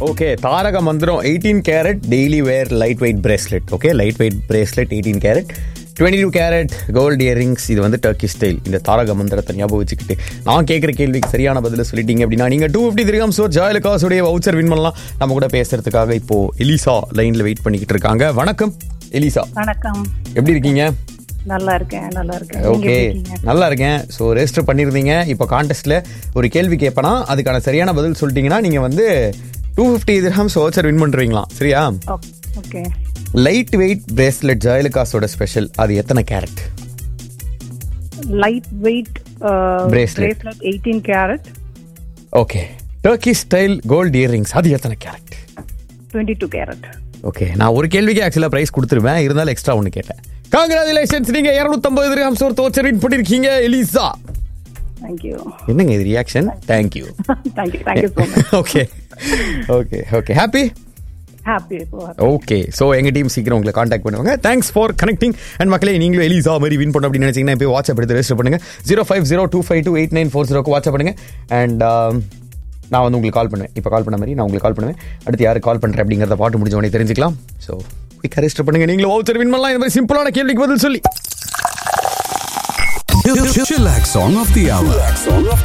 Okay தாரக மந்திரம் eighteen carat daily wear light weight bracelet okay light weight bracelet eighteen carat twenty two carat gold earrings இது வந்து Turkey style இந்த தாரக மந்திரத்தை ஞாபகம் வச்சுக்கிட்டு நான் கேட்குற கேள்விக்கு சரியான பதில சொல்லிட்டீங்க அப்படின்னா நீங்க டூ ஃபிஃப்டி திரிகாம் ஸோ ஜாயலுக்காஸுடைய வவுச்சர் வின் பண்ணலாம் நம்ம கூட பேசுறதுக்காக இப்போ எலிசா லைன்ல வெயிட் பண்ணிக்கிட்டு இருக்காங்க வணக்கம் எலிசா வணக்கம் எப்படி இருக்கீங்க நல்லா இருக்கேன் நல்லா இருக்கேன் நீங்க ஓகே எப்படி இருக்கீங்க? நல்லா இருக்கேன் ஸோ ரெஜிஸ்டர் பண்ணியிருந்தீங்க இப்போ கான்டெஸ்ட்ல ஒரு கேள்வி கேட்பனா அதுக்கான சரியான பதில் சொல்லிட்டீங்கன்னா நீங்க வந்து two fifty dirhams voucher win பண்ணுறீங்களா சரியா ஓ- ஓகே லைட் வெயிட் பிரேஸ்லெட் ஜாயலுகாஸோட ஸ்பெஷல் அது எத்தனை carat light weight Bracelet. Bracelet eighteen carat okay Turkey style gold earrings அது எத்தனை carat twenty two carat okay நான் ஒரு கேள்விக்கு ஆக்சுவலாக ப்ரைஸ் கொடுத்துருவேன் இருந்தாலும் எக்ஸ்ட்ரா ஒன்று கேட்டேன் காங்கிராச்சுலேஷன்ஸ் நீங்க இரநூத்தம்பது திரஹம்ஸ் ஒரு தோச்சர் வின் பண்ணிருக்கீங்க எலிசா தேங்க்யூ என்னங்க இது reaction thank you thank you thank you so much okay okay okay happy happy okay so எங்க டீம் சீக்கிரம் உங்களை காண்டாக்ட் பண்ணுவாங்க தேங்க்ஸ் ஃபார் கனெக்டிங் அண்ட் மக்களே நீங்களும் எலிசா மாதிரி வின் பண்ண அப்படின்னு நினைச்சீங்கன்னா இப்போ வாட்ஸ்அப் எடுத்து ரெஜிஸ்டர் பண்ணுங்க zero five zero two five two eight nine four ஜீரோக்கு வாட்ஸ்அப் பண்ணுங்க அண்ட் நான் வந்து உங்களுக்கு கால் பண்ணுவேன் இப்போ கால் பண்ண மாதிரி நான் உங்களுக்கு கால் பண்ணுவேன் அடுத்து யாருக்கு கால் பண்ணுறேன் அப்படிங்கிறத பாட்டு முடிஞ்ச உடனே தெரிஞ்சுக்கலாம் ஸோ குயிக்காக ரெஜிஸ்டர் பண்ணுங்க நீங்களும் வவுச்சர் வின் பண்ணலாம் இந்த மாதிரி சிம்பிளான கேள்விக்கு பதில் சொல்லி Chillax Song of the Hour.